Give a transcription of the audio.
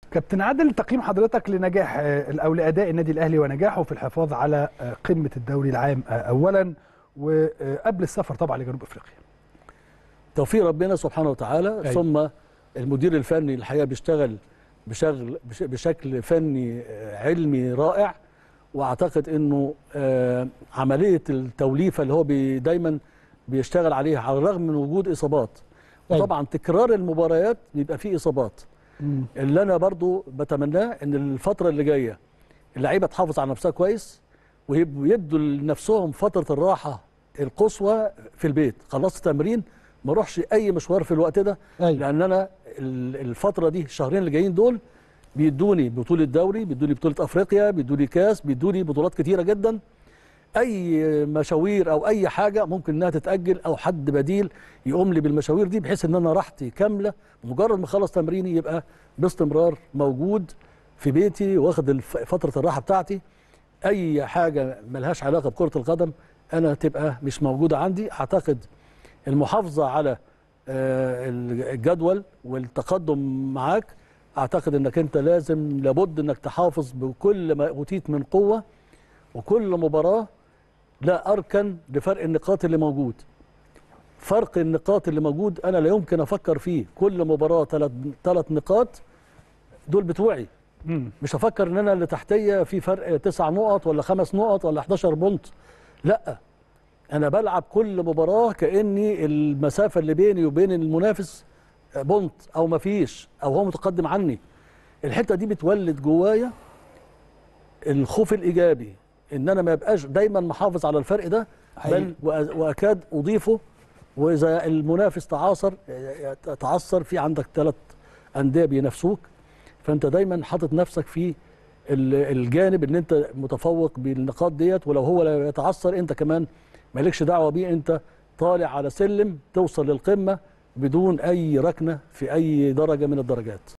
كابتن عادل تقييم حضرتك لنجاح آه، او لاداء النادي الاهلي ونجاحه في الحفاظ على آه، قمه الدوري العام آه، اولا وقبل السفر طبعا لجنوب افريقيا توفيق ربنا سبحانه وتعالى أيوة. ثم المدير الفني الحقيقه بيشتغل بشغل بش- بشكل فني آه، علمي رائع واعتقد انه آه، عمليه التوليفه اللي هو بي دايما بيشتغل عليها على الرغم من وجود اصابات أيوة. وطبعا تكرار المباريات بيبقى فيه اصابات اللي انا برضو بتمناه ان الفتره اللي جايه اللعيبه تحافظ على نفسها كويس ويبقوا يدوا لنفسهم فتره الراحه القصوى في البيت خلصت تمرين ما اروحش اي مشوار في الوقت ده أيوة. لان انا ال- الفتره دي الشهرين اللي جايين دول بيدوني بطوله دوري بيدوني بطوله افريقيا بيدوني كاس بيدوني بطولات كتيره جدا اي مشاوير او اي حاجه ممكن انها تتاجل او حد بديل يقوم لي بالمشاوير دي بحيث ان انا راحتي كامله مجرد ما اخلص تمريني يبقى باستمرار موجود في بيتي واخد الف- فتره الراحه بتاعتي اي حاجه ملهاش علاقه بكره القدم انا تبقى مش موجوده عندي اعتقد المحافظه على آه، الجدول والتقدم معاك اعتقد انك انت لازم لابد انك تحافظ بكل ما اوتيت من قوه وكل مباراه لا اركن لفرق النقاط اللي موجود فرق النقاط اللي موجود انا لا يمكن افكر فيه كل مباراه ثلاث ثلاث نقاط دول بتوعي مم. مش هفكر ان انا اللي تحتيه في فرق تسع نقط ولا خمس نقط ولا 11 بونت لا انا بلعب كل مباراه كاني المسافه اللي بيني وبين المنافس بونت او ما فيش او هو متقدم عني الحته دي بتولد جوايا الخوف الايجابي ان انا ما يبقاش دايما محافظ على الفرق ده حقيقي. بل وأ- واكاد اضيفه واذا المنافس تعاصر تعثر في عندك ثلاث انديه بينافسوك فانت دايما حاطط نفسك في ال- الجانب ان انت متفوق بالنقاط ديت ولو هو لا يتعثر انت كمان مالكش دعوه بيه انت طالع على سلم توصل للقمه بدون اي ركنه في اي درجه من الدرجات